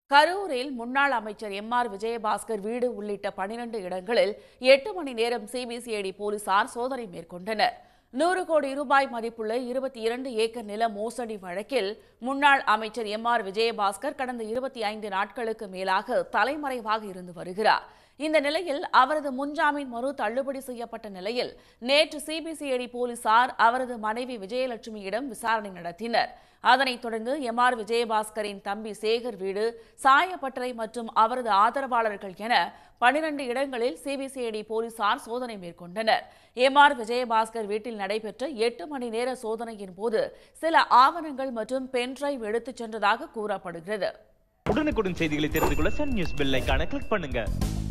கரூரில் முன்னாள் அமைச்சர் எம் ஆர் விஜயபாஸ்கர் வீடு உள்ளிட்ட பனிரண்டு இடங்களில் எட்டு மணி நேரம் சிபிசிஐடி போலீசார் சோதனை மேற்கொண்டனர் நூறு கோடி ரூபாய் மதிப்புள்ள இருபத்தி இரண்டு ஏக்கர் நில மோசடி வழக்கில் முன்னாள் அமைச்சர் எம் ஆர் விஜயபாஸ்கர் கடந்த இருபத்தி ஐந்து நாட்களுக்கு மேலாக தலைமறைவாக இருந்து வருகிறார் இந்த நிலையில் அவரது முன்ஜாமீன் மனு தள்ளுபடி செய்யப்பட்ட நிலையில் நேற்று சிபிசிஐடி போலீசார் அவரது மனைவி விஜயலட்சுமியிடம் விசாரணை நடத்தினர் அதனைத் தொடர்ந்து எம் ஆர் விஜயபாஸ்கரின் தம்பி சேகர் வீடு சாயப்பட்டறை மற்றும் அவரது ஆதரவாளர்கள் என பனிரண்டு இடங்களில் சிபிசிஐடி போலீசார் சோதனை மேற்கொண்டனர் எம் ஆர் விஜயபாஸ்கர் வீட்டில் நடைபெற்ற எட்டு மணி நேர சோதனையின் போது சில ஆவணங்கள் மற்றும் பென்டிரைவ் எடுத்துச் சென்றதாக கூறப்படுகிறது உடனுக்குடன் செய்திகளை தெரிந்து கொள்ள சன் நியூஸ் பெல் ஐகானை கிளிக் பண்ணுங்க